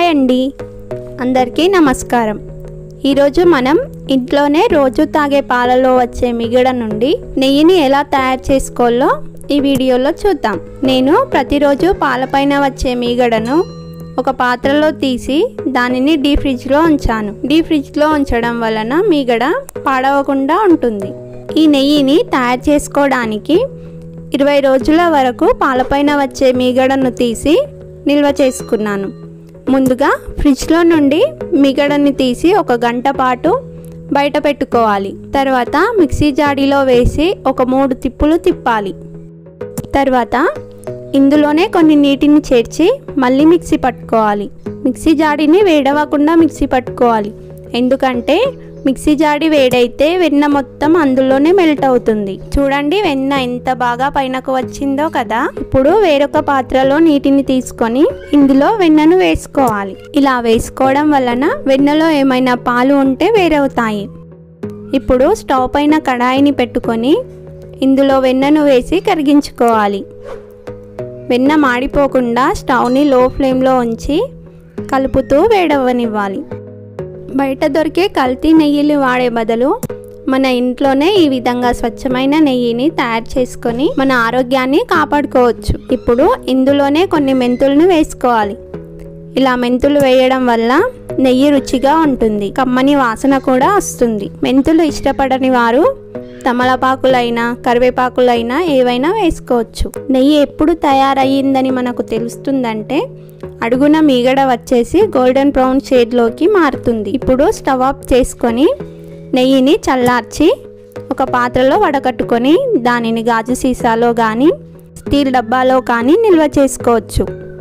hi అండి అందరికీ నమస్కారం ఈరోజు మనం ఇంట్లోనే రోజు తాగే పాలలో వచ్చే మిగడ నుండి నెయ్యిని ఎలా తయారు చేసుకోవాలో ఈ వీడియోలో చూద్దాం నేను ప్రతిరోజు పాలపైన వచ్చే మీగడను ఒక పాత్రలో తీసి దానిని డీ ఫ్రిడ్జ్లో ఉంచాను డీ ఫ్రిడ్జ్లో ఉంచడం వలన మీగడ పాడవకుండా ఉంటుంది ఈ నెయ్యిని తయారు చేసుకోవడానికి ఇరవై రోజుల వరకు పాలపైన వచ్చే మీగడను తీసి నిల్వ చేసుకున్నాను ముందుగా ఫ్రిడ్జ్లో నుండి మిగడని తీసి ఒక గంట పాటు బయట పెట్టుకోవాలి తర్వాత మిక్సీ జాడీలో వేసి ఒక మూడు తిప్పులు తిప్పాలి తర్వాత ఇందులోనే కొన్ని నీటిని చేర్చి మళ్ళీ మిక్సీ పట్టుకోవాలి మిక్సీ జాడీని వేడవకుండా మిక్సీ పట్టుకోవాలి ఎందుకంటే మిక్సీ జాడి వేడైతే వెన్న మొత్తం అందులోనే మెల్ట్ అవుతుంది చూడండి వెన్న ఎంత బాగా పైనకు వచ్చిందో కదా ఇప్పుడు వేరొక పాత్రలో నీటిని తీసుకొని ఇందులో వెన్నను వేసుకోవాలి ఇలా వేసుకోవడం వలన వెన్నలో ఏమైనా పాలు ఉంటే వేరవుతాయి ఇప్పుడు స్టవ్ పైన కడాయిని పెట్టుకొని ఇందులో వెన్నను వేసి కరిగించుకోవాలి వెన్న మాడిపోకుండా స్టవ్ని లో ఫ్లేమ్లో ఉంచి కలుపుతూ వేడవ్వనివ్వాలి బయట దొరికే కల్తీ నెయ్యిలు వాడే బదులు మన ఇంట్లోనే ఈ విధంగా స్వచ్ఛమైన నెయ్యిని తయారు చేసుకొని మన ఆరోగ్యాన్ని కాపాడుకోవచ్చు ఇప్పుడు ఇందులోనే కొన్ని మెంతులను వేసుకోవాలి ఇలా మెంతులు వేయడం వల్ల నెయ్యి రుచిగా ఉంటుంది కమ్మని వాసన కూడా వస్తుంది మెంతులు ఇష్టపడని వారు తమలపాకులైనా కరివేపాకులైనా ఏవైనా వేసుకోవచ్చు నెయ్యి ఎప్పుడు తయారయ్యిందని మనకు తెలుస్తుందంటే అడుగున మీగడ వచ్చేసి గోల్డెన్ బ్రౌన్ షేడ్లోకి మారుతుంది ఇప్పుడు స్టవ్ ఆఫ్ చేసుకొని నెయ్యిని చల్లార్చి ఒక పాత్రలో వడకట్టుకొని దానిని గాజు సీసాలో కానీ స్టీల్ డబ్బాలో కానీ నిల్వ చేసుకోవచ్చు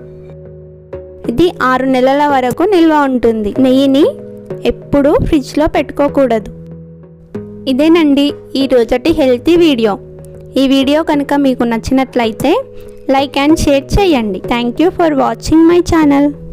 ఇది ఆరు నెలల వరకు నిల్వ ఉంటుంది నెయ్యిని ఎప్పుడూ ఫ్రిడ్జ్లో పెట్టుకోకూడదు ఇదేనండి ఈ రోజటి హెల్తీ వీడియో ఈ వీడియో కనుక మీకు నచ్చినట్లయితే లైక్ అండ్ షేర్ చేయండి thank you for watching my channel